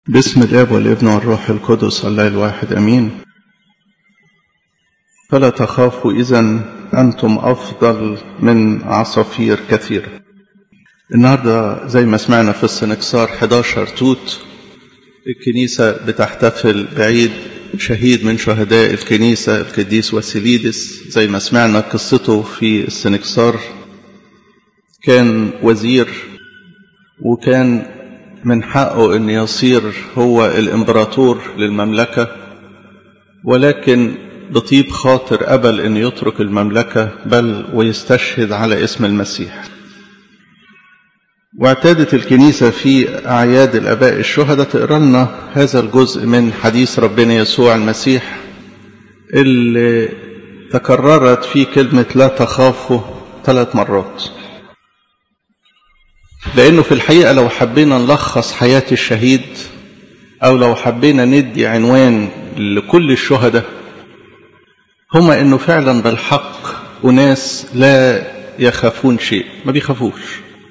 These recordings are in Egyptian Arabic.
باسم الاب والابن والروح القدس الله الواحد امين فلا تخافوا اذا انتم افضل من عصافير كثيره النهارده زي ما سمعنا في السنكسار 11 توت الكنيسه بتحتفل بعيد شهيد من شهداء الكنيسه القديس واسيليدس زي ما سمعنا قصته في السنكسار كان وزير وكان من حقه أن يصير هو الإمبراطور للمملكة ولكن بطيب خاطر قبل أن يترك المملكة بل ويستشهد على اسم المسيح واعتادت الكنيسة في أعياد الأباء الشهداء تقرأ لنا هذا الجزء من حديث ربنا يسوع المسيح اللي تكررت فيه كلمة لا تخافوا ثلاث مرات لأنه في الحقيقة لو حبينا نلخص حياة الشهيد أو لو حبينا ندي عنوان لكل الشهداء هما إنه فعلا بالحق أناس لا يخافون شيء ما بيخافوش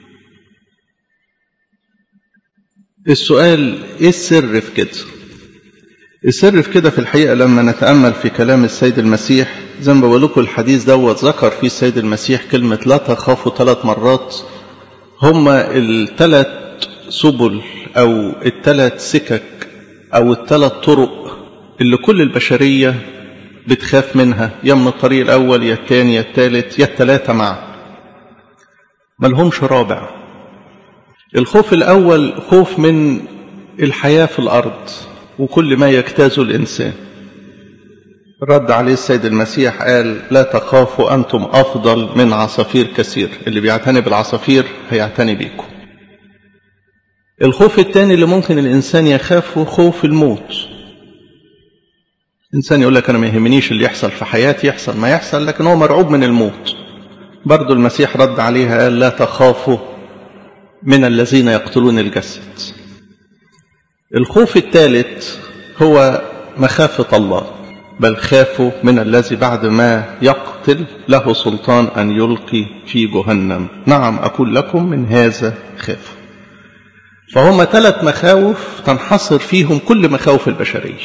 السؤال إيه السر في كده السر في كده في الحقيقة لما نتأمل في كلام السيد المسيح زي ما بقول لكم الحديث دوت ذكر فيه السيد المسيح كلمة لا تخافوا ثلاث مرات هما الثلاث سبل أو الثلاث سكك أو الثلاث طرق اللي كل البشرية بتخاف منها يا من الطريق الأول يا الثاني يا الثالث يا الثلاثة معا ملهمش رابع الخوف الأول خوف من الحياة في الأرض وكل ما يجتازه الإنسان رد عليه السيد المسيح قال لا تخافوا أنتم أفضل من عصافير كثير اللي بيعتني بالعصافير هيعتني بيكم الخوف الثاني اللي ممكن الإنسان يخافه خوف الموت إنسان يقول لك أنا ما يهمنيش اللي يحصل في حياتي يحصل ما يحصل لكن هو مرعوب من الموت برضو المسيح رد عليها قال لا تخافوا من الذين يقتلون الجسد الخوف الثالث هو مخافة الله بل خافوا من الذي بعد ما يقتل له سلطان أن يلقي في جهنم نعم أقول لكم من هذا خافوا فهم ثلاث مخاوف تنحصر فيهم كل مخاوف البشرية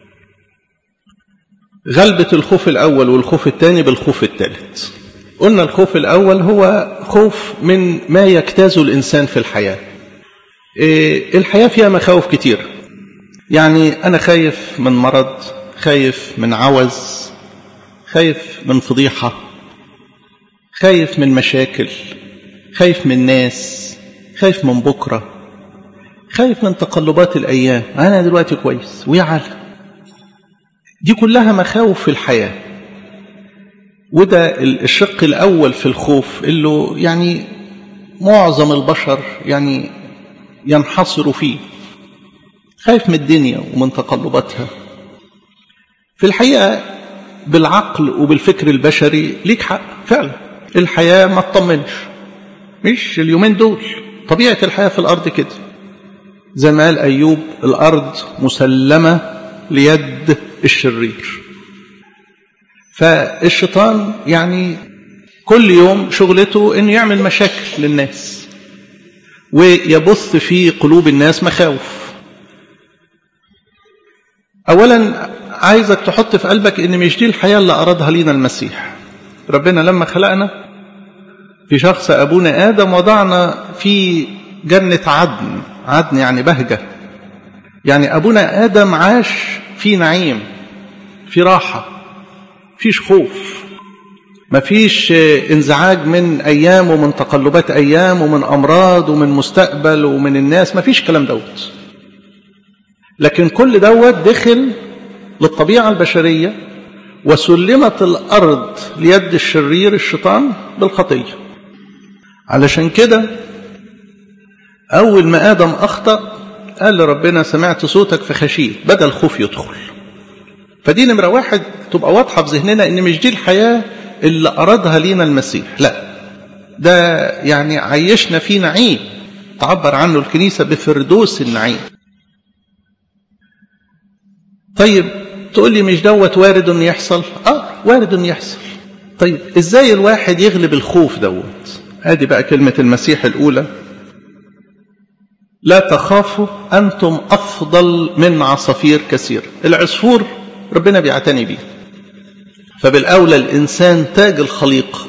غلبة الخوف الأول والخوف الثاني بالخوف الثالث قلنا الخوف الأول هو خوف من ما يجتازه الإنسان في الحياة الحياة فيها مخاوف كتير يعني أنا خايف من مرض خايف من عوز خايف من فضيحة خايف من مشاكل خايف من ناس خايف من بكرة خايف من تقلبات الأيام أنا دلوقتي كويس ويا عالم دي كلها مخاوف في الحياة وده الشق الأول في الخوف اللي يعني معظم البشر يعني ينحصروا فيه خايف من الدنيا ومن تقلباتها في الحقيقة بالعقل وبالفكر البشري ليك حق فعلا الحياة ما تطمنش مش اليومين دول طبيعة الحياة في الأرض كده زي ما قال أيوب الأرض مسلمة ليد الشرير فالشيطان يعني كل يوم شغلته انه يعمل مشاكل للناس ويبث في قلوب الناس مخاوف اولا عايزك تحط في قلبك ان مش دي الحياة اللي أرادها لينا المسيح ربنا لما خلقنا في شخص أبونا آدم وضعنا في جنة عدن عدن يعني بهجة يعني أبونا آدم عاش في نعيم في راحة فيش خوف مفيش انزعاج من أيام ومن تقلبات أيام ومن أمراض ومن مستقبل ومن الناس مفيش كلام دوت لكن كل دوت دخل للطبيعة البشرية وسلمت الأرض ليد الشرير الشيطان بالخطية علشان كده أول ما آدم أخطأ قال لربنا سمعت صوتك فخشيت بدأ الخوف يدخل فدي نمرة واحد تبقى واضحة في ذهننا إن مش دي الحياة اللي أرادها لينا المسيح لا ده يعني عيشنا في نعيم تعبر عنه الكنيسة بفردوس النعيم طيب تقول لي مش دوت وارد ان يحصل اه وارد ان يحصل طيب ازاي الواحد يغلب الخوف دوت ادي بقى كلمة المسيح الاولى لا تخافوا أنتم أفضل من عصافير كثير العصفور ربنا بيعتني بيه فبالأولى الإنسان تاج الخليقة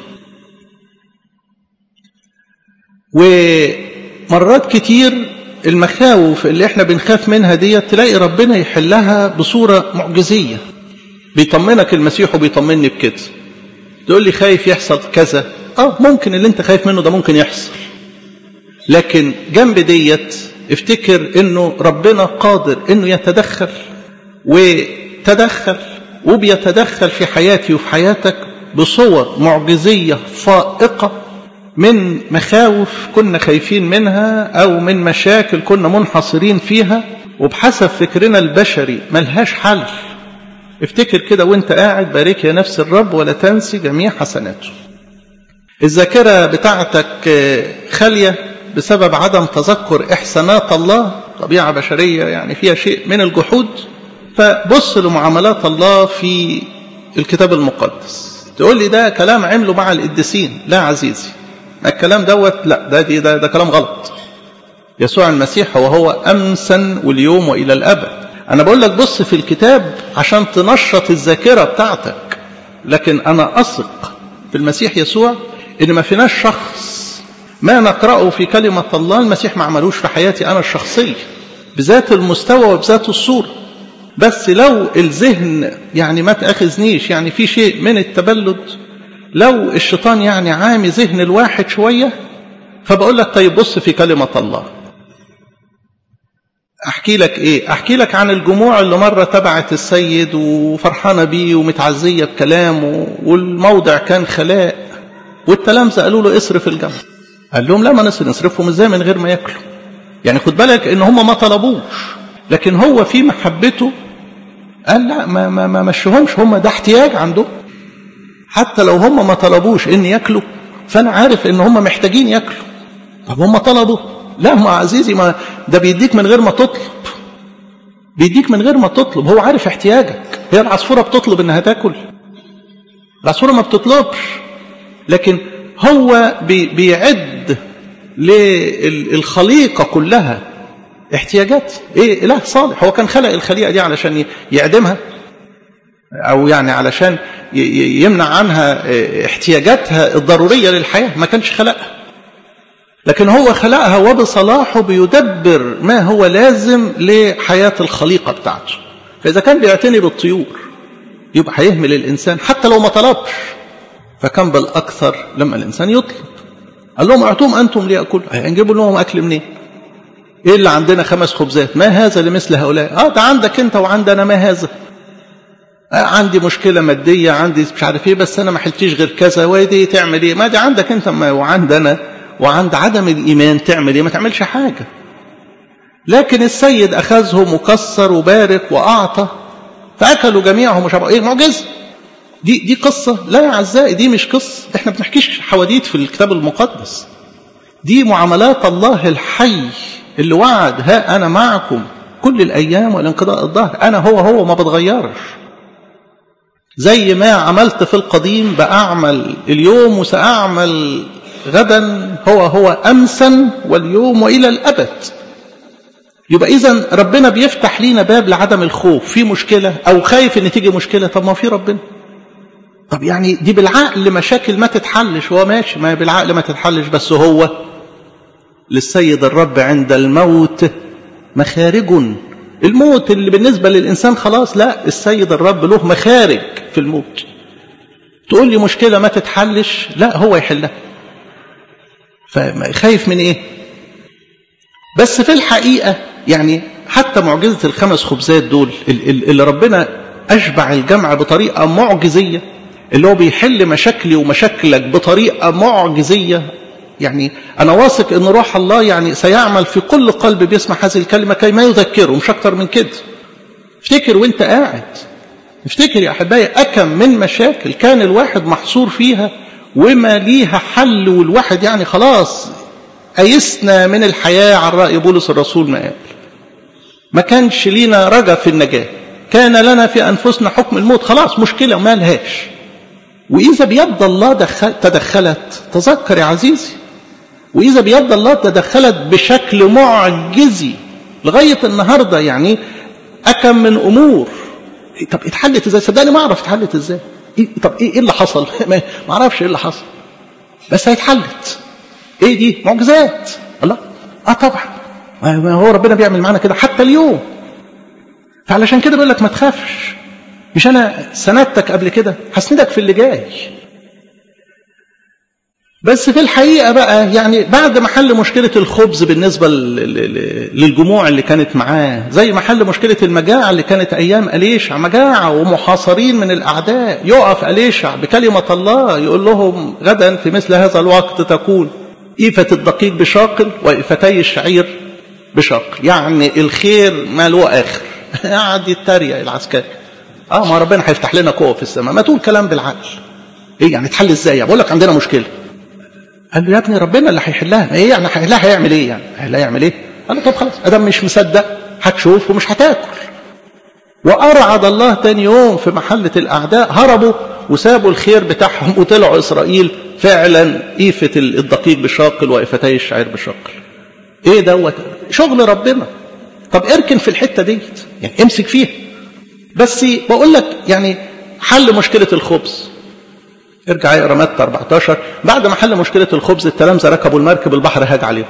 ومرات كتير المخاوف اللي احنا بنخاف منها دي تلاقي ربنا يحلها بصورة معجزية بيطمنك المسيح وبيطمني بكده تقول لي خايف يحصل كذا اه ممكن اللي انت خايف منه ده ممكن يحصل لكن جنب ديت افتكر انه ربنا قادر انه يتدخل وتدخل وبيتدخل في حياتي وفي حياتك بصور معجزية فائقة من مخاوف كنا خايفين منها أو من مشاكل كنا منحصرين فيها وبحسب فكرنا البشري ملهاش حل افتكر كده وانت قاعد بارك يا نفس الرب ولا تنسي جميع حسناته الذاكرة بتاعتك خالية بسبب عدم تذكر إحسانات الله طبيعة بشرية يعني فيها شيء من الجحود فبص لمعاملات الله في الكتاب المقدس تقول لي ده كلام عمله مع القديسين لا عزيزي الكلام دوت لا ده, دي ده, ده كلام غلط يسوع المسيح هو هو أمسا واليوم وإلى الأبد أنا بقول لك بص في الكتاب عشان تنشط الذاكرة بتاعتك لكن أنا أثق في المسيح يسوع إن ما فيناش شخص ما نقرأه في كلمة الله المسيح ما عملوش في حياتي أنا الشخصية بذات المستوى وبذات الصورة بس لو الذهن يعني ما تأخذنيش يعني في شيء من التبلد لو الشيطان يعني عامي ذهن الواحد شوية فبقول لك طيب بص في كلمة الله احكي لك ايه احكي لك عن الجموع اللي مرة تبعت السيد وفرحانة بيه ومتعزية بكلامه والموضع كان خلاء والتلامذة قالوا له اصرف الجمع قال لهم لا ما نصرفهم ازاي من غير ما ياكلوا يعني خد بالك ان هم ما طلبوش لكن هو في محبته قال لا ما ما ما مشيهمش هم ده احتياج عندهم حتى لو هم ما طلبوش ان ياكلوا فانا عارف ان هم محتاجين ياكلوا طب هم طلبوا لا ما عزيزي ما ده بيديك من غير ما تطلب بيديك من غير ما تطلب هو عارف احتياجك هي العصفورة بتطلب انها تاكل العصفورة ما بتطلبش لكن هو بي بيعد للخليقة كلها احتياجات ايه اله صالح هو كان خلق الخليقة دي علشان يعدمها او يعني علشان يمنع عنها احتياجاتها الضرورية للحياة ما كانش خلقها لكن هو خلقها وبصلاحه بيدبر ما هو لازم لحياة الخليقة بتاعته فإذا كان بيعتني بالطيور يبقى هيهمل الإنسان حتى لو ما طلبش فكان بالأكثر لما الإنسان يطلب قال لهم اعطوهم أنتم ليأكلوا هنجيبوا لهم أكل منين إيه اللي عندنا خمس خبزات ما هذا لمثل هؤلاء آه ده عندك أنت وعندنا ما هذا آه عندي مشكلة مادية عندي مش عارف ايه بس انا ما حلتيش غير كذا ودي تعمل ايه ما دي عندك انت ما وعندنا وعند عدم الإيمان تعمل إيه ما تعملش حاجة لكن السيد أخذهم وكسر وبارك وأعطى فأكلوا جميعهم وشربوا إيه معجزة دي دي قصة لا يا أعزائي دي مش قصة إحنا بنحكيش حواديت في الكتاب المقدس دي معاملات الله الحي اللي وعد ها أنا معكم كل الأيام والانقضاء الظهر أنا هو هو ما بتغيرش زي ما عملت في القديم بأعمل اليوم وسأعمل غدا هو هو أمسا واليوم وإلى الأبد يبقى إذا ربنا بيفتح لينا باب لعدم الخوف في مشكلة أو خايف إن تيجي مشكلة طب ما في ربنا طب يعني دي بالعقل مشاكل ما تتحلش هو ماشي ما بالعقل ما تتحلش بس هو للسيد الرب عند الموت مخارج الموت اللي بالنسبة للإنسان خلاص لا السيد الرب له مخارج في الموت تقول لي مشكلة ما تتحلش لا هو يحلها فخايف من ايه بس في الحقيقة يعني حتى معجزة الخمس خبزات دول اللي ربنا أشبع الجمع بطريقة معجزية اللي هو بيحل مشاكلي ومشاكلك بطريقة معجزية يعني أنا واثق أن روح الله يعني سيعمل في كل قلب بيسمع هذه الكلمة كي ما يذكره مش أكتر من كده افتكر وانت قاعد افتكر يا أحبائي أكم من مشاكل كان الواحد محصور فيها وما ليها حل والواحد يعني خلاص أيسنا من الحياة عن رأي بولس الرسول ما قال ما كانش لينا رجا في النجاة كان لنا في أنفسنا حكم الموت خلاص مشكلة ما لهاش وإذا بيد الله دخل تدخلت تذكر يا عزيزي وإذا بيد الله تدخلت بشكل معجزي لغاية النهاردة يعني أكم من أمور طب اتحلت ازاي صدقني ما اعرف اتحلت ازاي إيه طب ايه, إيه اللي حصل ما اعرفش ايه اللي حصل بس هي اتحلت ايه دي معجزات الله اه طبعا ما هو ربنا بيعمل معانا كده حتى اليوم فعلشان كده بيقول لك ما تخافش مش انا سندتك قبل كده هسندك في اللي جاي بس في الحقيقة بقى يعني بعد ما حل مشكلة الخبز بالنسبة للجموع اللي كانت معاه زي ما حل مشكلة المجاعة اللي كانت أيام أليشع مجاعة ومحاصرين من الأعداء يقف أليشع بكلمة الله يقول لهم غدا في مثل هذا الوقت تكون إيفة الدقيق بشاقل وإيفتي الشعير بشاقل يعني الخير ما له آخر قعد يتريق العسكري اه ما ربنا هيفتح لنا قوة في السماء ما تقول كلام بالعقل ايه يعني تحل ازاي بقول لك عندنا مشكله قال له يا ابني ربنا اللي هيحلها ايه يعني هيحلها هيعمل ايه يعني هيحلها يعمل ايه قال له طب خلاص ادم مش مصدق هتشوف ومش هتاكل وارعد الله تاني يوم في محلة الاعداء هربوا وسابوا الخير بتاعهم وطلعوا اسرائيل فعلا ايفة الدقيق بشاقل وايفتي الشعير بشاقل ايه دوت شغل ربنا طب اركن في الحتة ديت يعني امسك فيها بس بقول لك يعني حل مشكلة الخبز ارجع اقرا متى 14 بعد ما حل مشكله الخبز التلامذه ركبوا المركب البحر هاج عليهم.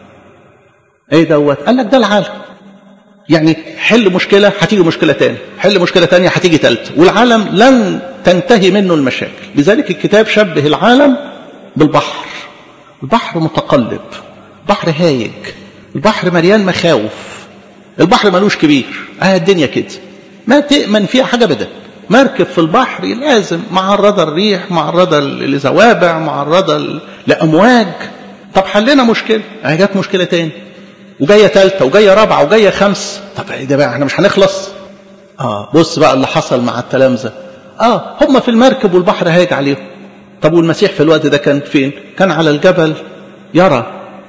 ايه دوت؟ قال لك ده العالم. يعني حل مشكله هتيجي مشكله تاني، حل مشكله تانية هتيجي ثالثه، والعالم لن تنتهي منه المشاكل، لذلك الكتاب شبه العالم بالبحر. البحر متقلب، البحر هايج، البحر مليان مخاوف. البحر ملوش كبير، اه الدنيا كده. ما تأمن فيها حاجه ابدا. مركب في البحر لازم معرضة الريح معرضة لزوابع معرضة لأمواج طب حلنا مشكلة اهي جت مشكلة تاني وجاية تالتة وجاية رابعة وجاية خمس طب ايه ده بقى احنا مش هنخلص اه بص بقى اللي حصل مع التلامذة اه هم في المركب والبحر هاج عليهم طب والمسيح في الوقت ده كان فين كان على الجبل يرى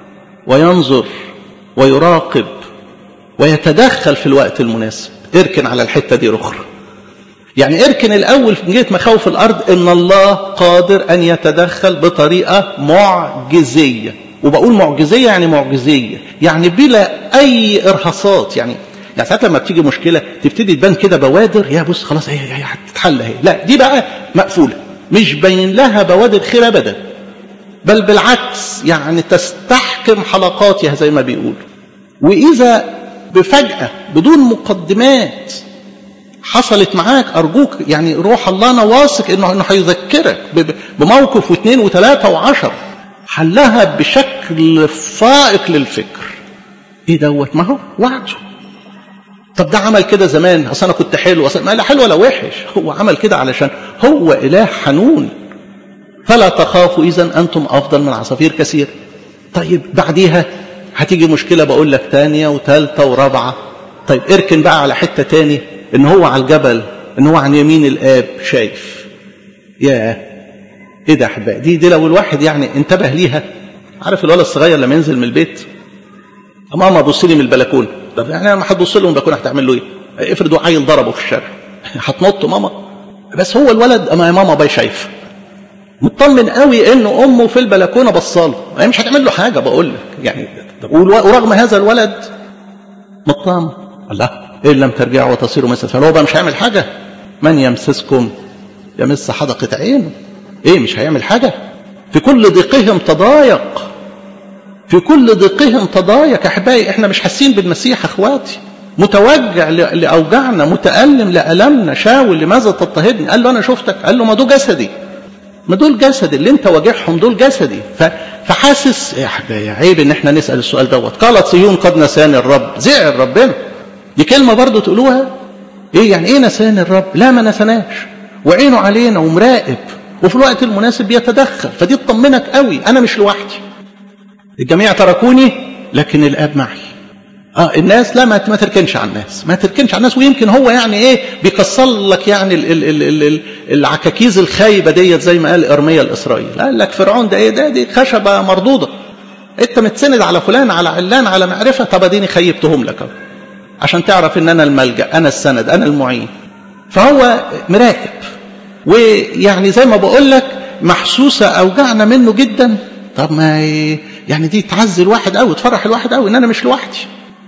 وينظر ويراقب ويتدخل في الوقت المناسب اركن على الحتة دي رخر يعني اركن الأول في جهة مخاوف الأرض إن الله قادر أن يتدخل بطريقة معجزية وبقول معجزية يعني معجزية يعني بلا أي إرهاصات يعني يعني ساعات لما بتيجي مشكلة تبتدي تبان كده بوادر يا بص خلاص هي هي هتتحل اهي لا دي بقى مقفولة مش باين لها بوادر خير أبدا بل بالعكس يعني تستحكم حلقاتها زي ما بيقولوا وإذا بفجأة بدون مقدمات حصلت معاك أرجوك يعني روح الله أنا واثق إنه إنه هيذكرك بموقف واثنين وثلاثة وعشر حلها بشكل فائق للفكر. إيه دوت؟ ما هو وعده. طب ده عمل كده زمان أصل أنا كنت حلو أصل ما لا حلو ولا وحش هو عمل كده علشان هو إله حنون فلا تخافوا إذا أنتم أفضل من عصافير كثير. طيب بعديها هتيجي مشكلة بقول لك تانية وثالثة ورابعة. طيب اركن بقى على حتة تاني ان هو على الجبل ان هو عن يمين الاب شايف يا ايه ده احبائي دي دي لو الواحد يعني انتبه ليها عارف الولد الصغير لما ينزل من البيت ماما بص لي من البلكونه طب يعني لما هتبص له من البلكونه هتعمل له ايه افرض عيل ضربه في الشارع هتنط ماما بس هو الولد اما ماما باي شايفه مطمن قوي ان امه في البلكونه بصاله هي مش هتعمل له حاجه بقول لك يعني ورغم هذا الولد مطمن الله إن لم ترجعوا وتصيروا مثل فهو بقى مش هيعمل حاجة من يمسسكم يمس حدقة عينه إيه مش هيعمل حاجة في كل ضيقهم تضايق في كل ضيقهم تضايق أحبائي إحنا مش حاسين بالمسيح أخواتي متوجع لأوجعنا متألم لألمنا شاول لماذا تضطهدني قال له أنا شفتك قال له ما دول جسدي ما دول جسدي اللي انت واجعهم دول جسدي فحاسس يا حبايبي عيب ان احنا نسال السؤال دوت قالت صهيون قد نساني الرب زعل ربنا دي كلمة برضو تقولوها ايه يعني ايه نسان الرب لا ما نسناش وعينه علينا ومراقب وفي الوقت المناسب بيتدخل فدي تطمنك قوي انا مش لوحدي الجميع تركوني لكن الاب معي اه الناس لا ما ما تركنش على الناس ما تركنش على الناس ويمكن هو يعني ايه بيكسر لك يعني ال ال ال ال ال العكاكيز الخايبه ديت زي ما قال ارميا الاسرائيلي قال لك فرعون ده ايه ده دي خشبه مردوده انت متسند على فلان على علان على معرفه طب اديني خيبتهم لك اهو عشان تعرف ان انا الملجا انا السند انا المعين فهو مراقب ويعني زي ما بقول لك محسوسه اوجعنا منه جدا طب ما يعني دي تعزي الواحد قوي تفرح الواحد قوي ان انا مش لوحدي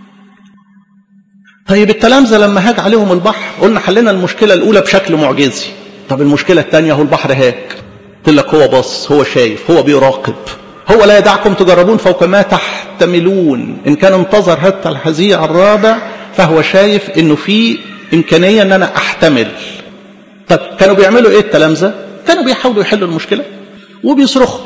طيب التلامذة لما هاج عليهم البحر قلنا حلينا المشكلة الأولى بشكل معجزي طب المشكلة الثانية هو البحر هاج قلت لك هو بص هو شايف هو بيراقب هو لا يدعكم تجربون فوق ما تحتملون إن كان انتظر حتى الهزيع الرابع فهو شايف إنه في إمكانية إن أنا أحتمل طب كانوا بيعملوا إيه التلامذة؟ كانوا بيحاولوا يحلوا المشكلة وبيصرخوا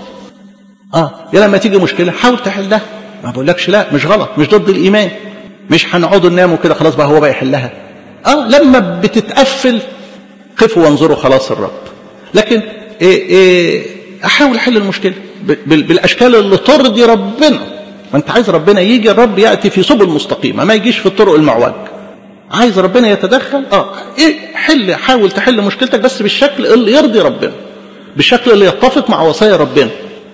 اه يا لما تيجي مشكلة حاول تحلها ما بقولكش لا مش غلط مش ضد الإيمان مش هنقعدوا نناموا كده خلاص بقى هو بقى يحلها اه لما بتتقفل قفوا وانظروا خلاص الرب لكن إيه إيه احاول احل المشكله بالاشكال اللي ترضي ربنا ما انت عايز ربنا يجي الرب ياتي في سبل مستقيمه ما يجيش في الطرق المعوج عايز ربنا يتدخل اه إيه حل حاول تحل مشكلتك بس بالشكل اللي يرضي ربنا بالشكل اللي يتفق مع وصايا ربنا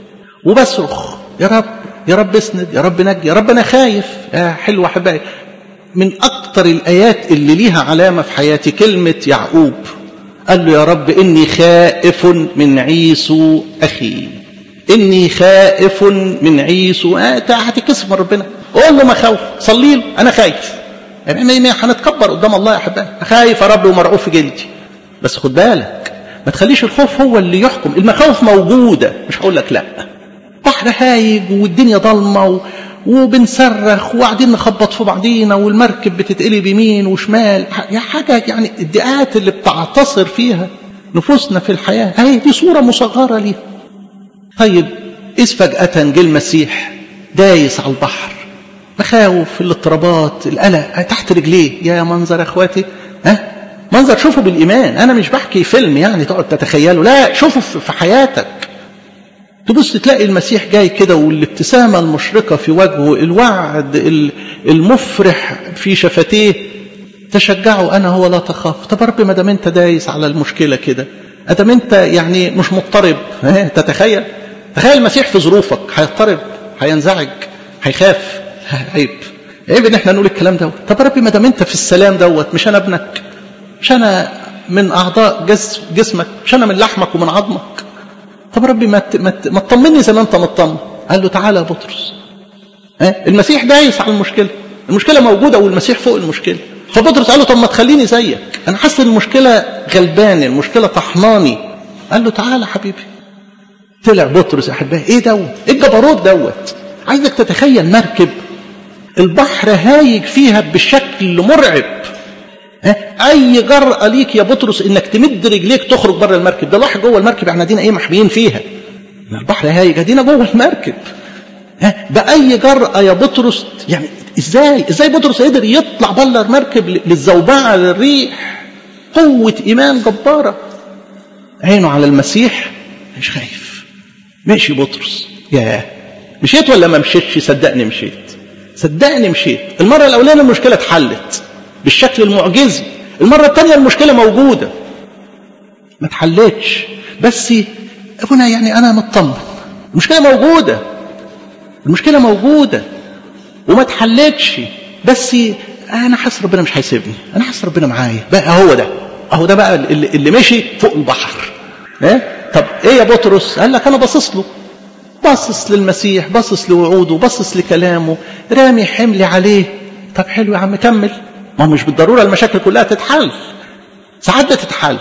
وبصرخ يا رب يا رب اسند يا رب نجي يا رب انا خايف يا حلو احبائي من اكتر الايات اللي ليها علامه في حياتي كلمه يعقوب قال له يا رب اني خائف من عيسو اخي اني خائف من عيسو آه هتكسب من ربنا قول له ما خوف صلي له انا خايف يعني هنتكبر قدام الله يا احبائي خايف يا رب ومرعوب في جلدي بس خد بالك ما تخليش الخوف هو اللي يحكم المخاوف موجوده مش هقول لك لا بحر هايج والدنيا ضلمه و... وبنصرخ وقاعدين نخبط في بعضينا والمركب بتتقلب يمين وشمال يا حاجه يعني الدقات اللي بتعتصر فيها نفوسنا في الحياه اهي دي صوره مصغره ليها طيب اذ فجاه جه المسيح دايس على البحر مخاوف الاضطرابات القلق تحت رجليه يا منظر اخواتي ها منظر شوفه بالايمان انا مش بحكي فيلم يعني تقعد تتخيله لا شوفه في حياتك تبص تلاقي المسيح جاي كده والابتسامة المشرقة في وجهه الوعد المفرح في شفتيه تشجعوا أنا هو لا تخاف طب رب ما دام أنت دايس على المشكلة كده أدام أنت يعني مش مضطرب تتخيل تخيل المسيح في ظروفك هيضطرب هينزعج هيخاف عيب عيب ان احنا نقول الكلام دوت طب ربي ما دام انت في السلام دوت مش انا ابنك مش انا من اعضاء جسم جسمك مش انا من لحمك ومن عظمك طب ربي ما ما تطمني زي ما انت مطمن قال له تعالى يا بطرس ها المسيح دايس على المشكله المشكله موجوده والمسيح فوق المشكله فبطرس قال له طب ما تخليني زيك انا حاسس ان المشكله غلباني المشكله طحناني قال له تعالى حبيبي طلع بطرس يا احبائي ايه دوت ايه الجبروت دوت عايزك تتخيل مركب البحر هايج فيها بشكل مرعب اي جرأة ليك يا بطرس انك تمد رجليك تخرج بره المركب ده الواحد جوه المركب احنا دينا ايه محميين فيها البحر هايج ادينا جوه المركب بأي جرأة يا بطرس يعني ازاي ازاي بطرس قدر يطلع بره المركب للزوبعة للريح قوة ايمان جبارة عينه على المسيح مش خايف مشي بطرس ياه مشيت ولا ما مشيتش صدقني مشيت صدقني مشيت المرة الأولانية المشكلة اتحلت بالشكل المعجزي المرة الثانية المشكلة موجودة ما اتحلتش بس ابونا يعني أنا مطمن المشكلة موجودة المشكلة موجودة وما اتحلتش بس أنا حاسس ربنا مش هيسيبني أنا حاسس ربنا معايا بقى هو ده أهو ده بقى اللي, اللي مشي فوق البحر إيه؟ طب إيه يا بطرس قال لك أنا باصص له باصص للمسيح باصص لوعوده باصص لكلامه رامي حملي عليه طب حلو يا عم كمل ما هو مش بالضروره المشاكل كلها تتحل ساعات بتتحل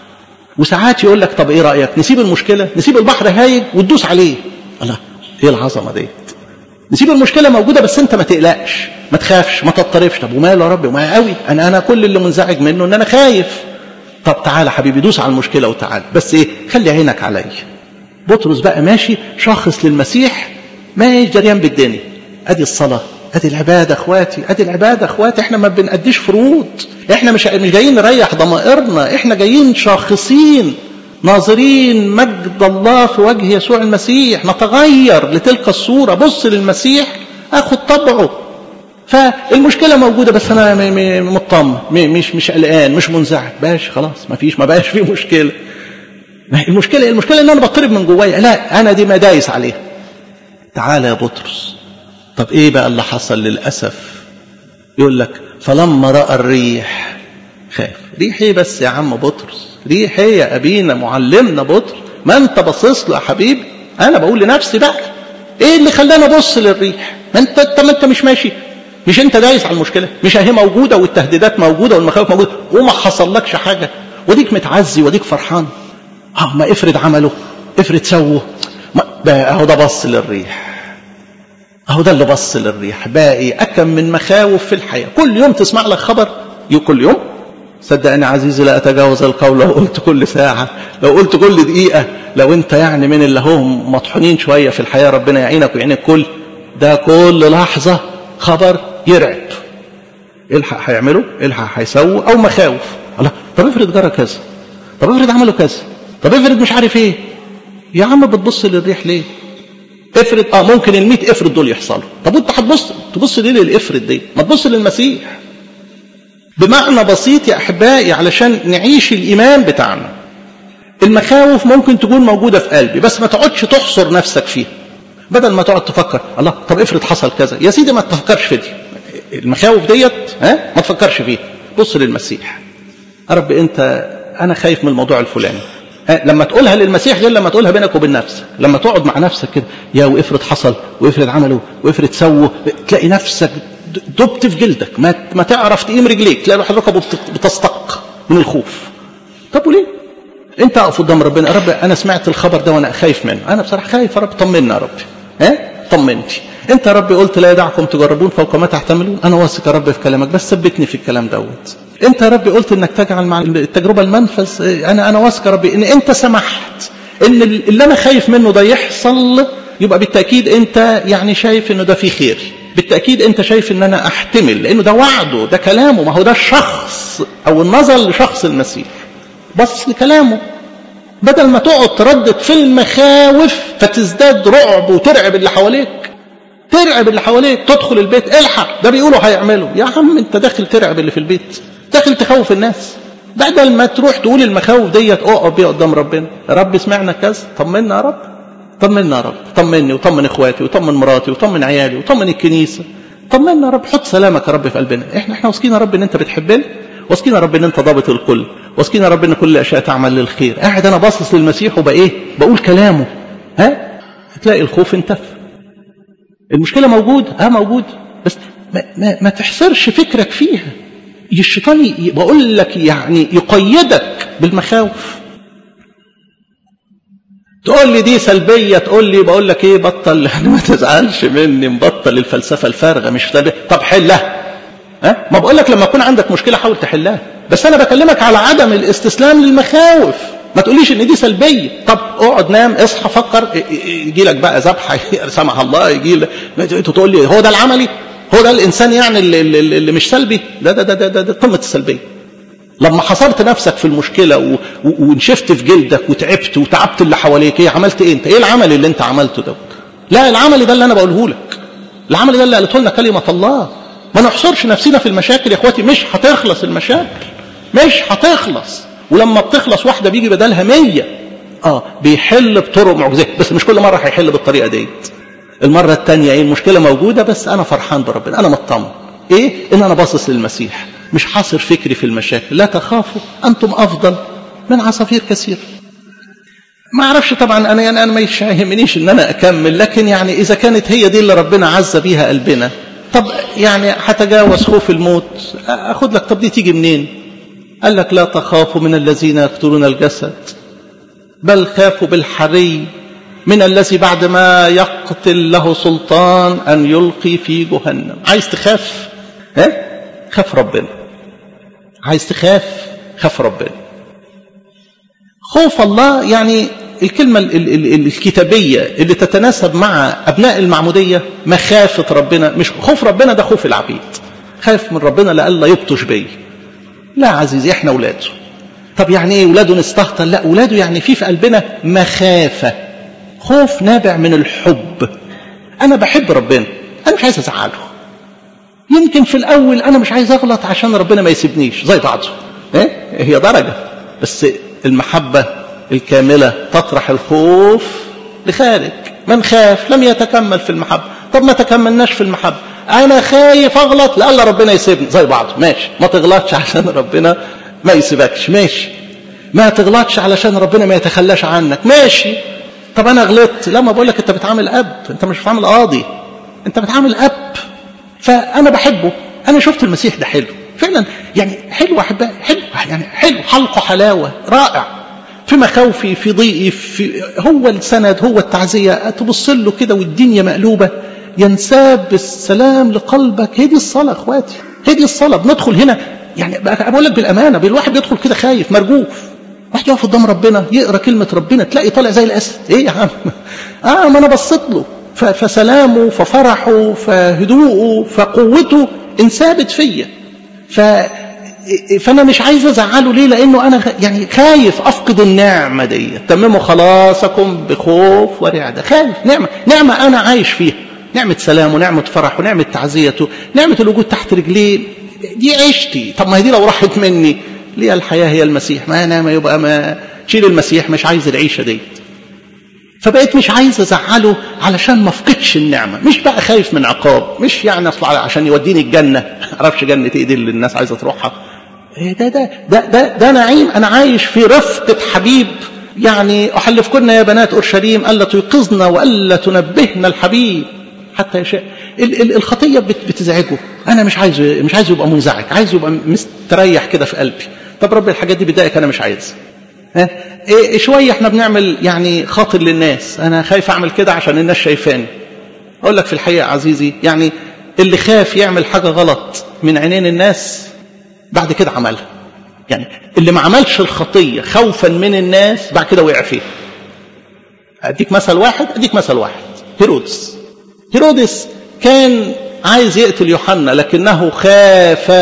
وساعات يقول لك طب ايه رايك نسيب المشكله نسيب البحر هايج وتدوس عليه الله ايه العظمه ديت نسيب المشكله موجوده بس انت ما تقلقش ما تخافش ما تضطربش طب وماله يا رب وما قوي انا انا كل اللي منزعج منه ان انا خايف طب تعالى حبيبي دوس على المشكله وتعالى بس ايه خلي عينك عليا بطرس بقى ماشي شاخص للمسيح ماشي جريان بالدنيا ادي الصلاه ادي العباده اخواتي ادي العباده اخواتي احنا ما بنأديش فروض احنا مش مش جايين نريح ضمائرنا احنا جايين شاخصين ناظرين مجد الله في وجه يسوع المسيح نتغير لتلك الصوره بص للمسيح اخد طبعه فالمشكله موجوده بس انا مطمن مش مش قلقان مش منزعج باش خلاص ما فيش ما بقاش في مشكله المشكله المشكله ان انا بضطرب من جوايا لا انا دي ما دايس عليها تعالى يا بطرس طب ايه بقى اللي حصل للاسف يقول لك فلما راى الريح خاف ريح ايه بس يا عم بطرس ريح ايه يا ابينا معلمنا بطرس ما انت باصص له يا حبيبي انا بقول لنفسي بقى ايه اللي خلاني ابص للريح ما انت انت ما انت مش ماشي مش انت دايس على المشكله مش اهي موجوده والتهديدات موجوده والمخاوف موجوده وما حصلكش حاجه وديك متعزي وديك فرحان اه ما افرض عمله افرض سوه اهو ده بص للريح اهو ده اللي بص للريح باقي اكم من مخاوف في الحياه كل يوم تسمع لك خبر كل يوم صدقني عزيزي لا اتجاوز القول لو قلت كل ساعه لو قلت كل دقيقه لو انت يعني من اللي هم مطحونين شويه في الحياه ربنا يعينك ويعين الكل ده كل لحظه خبر يرعب الحق هيعمله الحق هيسوي او مخاوف الله طب افرض جرى كذا طب افرض عملوا كذا طب افرض مش عارف ايه يا عم بتبص للريح ليه افرض اه ممكن ال افرض دول يحصلوا طب وانت هتبص تبص ليه للافرض دي ما تبص للمسيح بمعنى بسيط يا احبائي علشان نعيش الايمان بتاعنا المخاوف ممكن تكون موجوده في قلبي بس ما تقعدش تحصر نفسك فيها بدل ما تقعد تفكر الله طب افرض حصل كذا يا سيدي ما تفكرش في دي المخاوف ديت ها ما تفكرش فيها بص للمسيح يا رب انت انا خايف من الموضوع الفلاني لما تقولها للمسيح غير لما تقولها بينك وبين نفسك لما تقعد مع نفسك كده يا وافرض حصل وافرض عملوا وافرض سووا تلاقي نفسك دبت في جلدك ما, ما تعرف تقيم رجليك تلاقي الواحد ركبه بتستق من الخوف طب وليه انت اقف قدام ربنا يا رب انا سمعت الخبر ده وانا خايف منه انا بصراحه خايف يا رب طمنا يا رب ها طمني انت يا رب قلت لا يدعكم تجربون فوق ما تحتملون انا واثق يا رب في كلامك بس ثبتني في الكلام دوت انت يا رب قلت انك تجعل مع التجربه المنفذ انا انا واثق يا رب ان انت سمحت ان اللي انا خايف منه ده يحصل يبقى بالتاكيد انت يعني شايف انه ده فيه خير بالتاكيد انت شايف ان انا احتمل لانه ده وعده ده كلامه ما هو ده الشخص او النظر لشخص المسيح بص لكلامه بدل ما تقعد تردد في المخاوف فتزداد رعب وترعب اللي حواليك ترعب اللي حواليك تدخل البيت الحق ده بيقولوا هيعملوا يا عم انت داخل ترعب اللي في البيت داخل تخوف الناس بدل ما تروح تقول المخاوف ديت اقف بيها قدام ربنا يا رب سمعنا كذا طمنا يا رب طمنا يا رب طمني وطمن اخواتي وطمن مراتي وطمن عيالي وطمن الكنيسه طمنا يا رب حط سلامك يا رب في قلبنا احنا احنا واثقين يا رب ان انت بتحبنا واثقين يا رب ان انت ضابط الكل واثقين يا رب ان كل الاشياء تعمل للخير قاعد انا باصص للمسيح وبقى ايه بقول كلامه ها تلاقي الخوف انتفى المشكله موجود اه موجود بس ما, ما, ما تحصرش فكرك فيها الشيطان بقول لك يعني يقيدك بالمخاوف تقول لي دي سلبيه تقول لي بقول لك ايه بطل ما تزعلش مني مبطل الفلسفه الفارغه مش سلبية. طب حلها ها ما بقول لك لما يكون عندك مشكله حاول تحلها بس انا بكلمك على عدم الاستسلام للمخاوف ما تقوليش ان دي سلبيه طب اقعد نام اصحى فكر يجي لك بقى ذبحه سمح الله يجي لك انت تقول لي هو ده العملي هو ده الانسان يعني اللي, اللي, اللي مش سلبي ده ده ده ده, ده, ده قمه السلبيه لما حصرت نفسك في المشكله و... و... ونشفت في جلدك وتعبت وتعبت اللي حواليك ايه عملت ايه انت ايه العمل اللي انت عملته ده لا العمل ده اللي انا بقوله لك العمل ده اللي قالته لنا كلمه الله ما نحصرش نفسنا في المشاكل يا اخواتي مش هتخلص المشاكل مش هتخلص ولما بتخلص واحده بيجي بدلها مية اه بيحل بطرق معجزيه بس مش كل مره هيحل بالطريقه ديت المره الثانيه ايه المشكله موجوده بس انا فرحان بربنا انا مطمن ايه ان انا باصص للمسيح مش حاصر فكري في المشاكل لا تخافوا انتم افضل من عصافير كثير ما اعرفش طبعا انا يعني انا ما يهمنيش ان انا اكمل لكن يعني اذا كانت هي دي اللي ربنا عز بيها قلبنا طب يعني هتجاوز خوف الموت اخد لك طب دي تيجي منين قال لك لا تخافوا من الذين يقتلون الجسد بل خافوا بالحري من الذي بعد ما يقتل له سلطان أن يلقي في جهنم عايز تخاف ها؟ خاف ربنا عايز تخاف خاف ربنا خوف الله يعني الكلمة ال ال ال الكتابية اللي تتناسب مع أبناء المعمودية مخافة ربنا مش خوف ربنا ده خوف العبيد خاف من ربنا لألا يبطش بي لا عزيزي احنا اولاده طب يعني ايه اولاده نستهتر لا اولاده يعني في في قلبنا مخافه خوف نابع من الحب انا بحب ربنا انا مش عايز ازعله يمكن في الاول انا مش عايز اغلط عشان ربنا ما يسيبنيش زي بعضه ايه هي درجه بس المحبه الكامله تطرح الخوف لخارج من خاف لم يتكمل في المحبه طب ما تكملناش في المحبه انا خايف اغلط لألا ربنا يسيبني زي بعض ماشي ما تغلطش عشان ربنا ما يسيبكش ماشي ما تغلطش علشان ربنا ما يتخلاش عنك ماشي طب انا غلطت لا ما بقول لك انت بتعامل اب انت مش بتعامل قاضي انت بتعامل اب فانا بحبه انا شفت المسيح ده حلو فعلا يعني حلو احبائي حلو يعني حلو حلقه حلاوه رائع في مخاوفي في ضيقي في هو السند هو التعزيه تبص له كده والدنيا مقلوبه ينساب السلام لقلبك هي دي الصلاه اخواتي هي دي الصلاه بندخل هنا يعني بقول لك بالامانه الواحد بيدخل كده خايف مرجوف واحد يقف قدام ربنا يقرا كلمه ربنا تلاقي طالع زي الاسد ايه يا عم اه ما انا بصيت له فسلامه ففرحه فهدوءه فقوته انسابت فيا ف فانا مش عايز ازعله ليه لانه انا يعني خايف افقد النعمه دي تمموا خلاصكم بخوف ورعده خايف نعمه نعمه انا عايش فيها نعمه سلام ونعمه فرح ونعمه تعزيته نعمه الوجود تحت رجليه دي عيشتي طب ما هي دي لو راحت مني ليه الحياه هي المسيح ما انا ما يبقى ما شيل المسيح مش عايز العيشه دي فبقيت مش عايز ازعله علشان ما افقدش النعمه مش بقى خايف من عقاب مش يعني اصل عشان يوديني الجنه اعرفش جنه ايه دي اللي الناس عايزه تروحها إيه ده ده ده ده, ده نعيم انا عايش في رفقه حبيب يعني احلفكن يا بنات اورشليم الا تيقظن والا تنبهن الحبيب حتى يشاء الخطيه بتزعجه انا مش عايز مش عايز يبقى منزعج عايز يبقى مستريح كده في قلبي طب رب الحاجات دي بتضايقك انا مش عايزها ها إيه شويه احنا بنعمل يعني خاطر للناس انا خايف اعمل كده عشان الناس شايفاني اقول لك في الحقيقه عزيزي يعني اللي خاف يعمل حاجه غلط من عينين الناس بعد كده عملها يعني اللي ما عملش الخطيه خوفا من الناس بعد كده وقع فيها اديك مثل واحد اديك مثل واحد هيرودس هيرودس كان عايز يقتل يوحنا لكنه خاف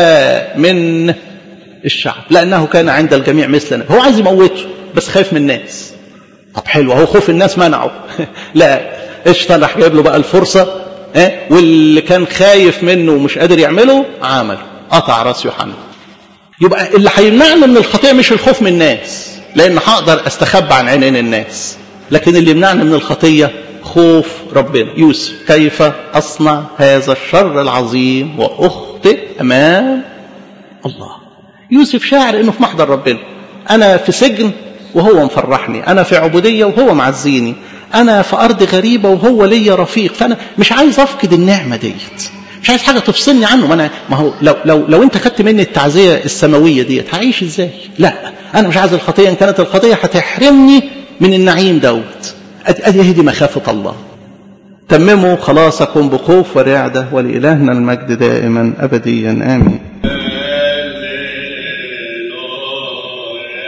من الشعب لأنه كان عند الجميع مثلنا هو عايز يموته بس خايف من الناس طب حلو هو خوف الناس منعه لا الشيطان راح جايب له بقى الفرصة اه؟ واللي كان خايف منه ومش قادر يعمله عمل قطع راس يوحنا يبقى اللي هيمنعني من الخطيئة مش الخوف من الناس لأن هقدر أستخبى عن عينين الناس لكن اللي يمنعني من الخطية خوف ربنا يوسف كيف أصنع هذا الشر العظيم وأخطئ أمام الله يوسف شاعر انه في محضر ربنا انا في سجن وهو مفرحني انا في عبوديه وهو معزيني انا في ارض غريبه وهو ليا رفيق فانا مش عايز افقد النعمه ديت مش عايز حاجه تفصلني عنه ما انا ما هو لو لو لو انت خدت مني التعزيه السماويه ديت هعيش ازاي لا انا مش عايز الخطيه ان كانت الخطيه هتحرمني من النعيم دوت ادي هي دي مخافه الله تمموا خلاصكم بخوف ورعده ولالهنا المجد دائما ابديا امين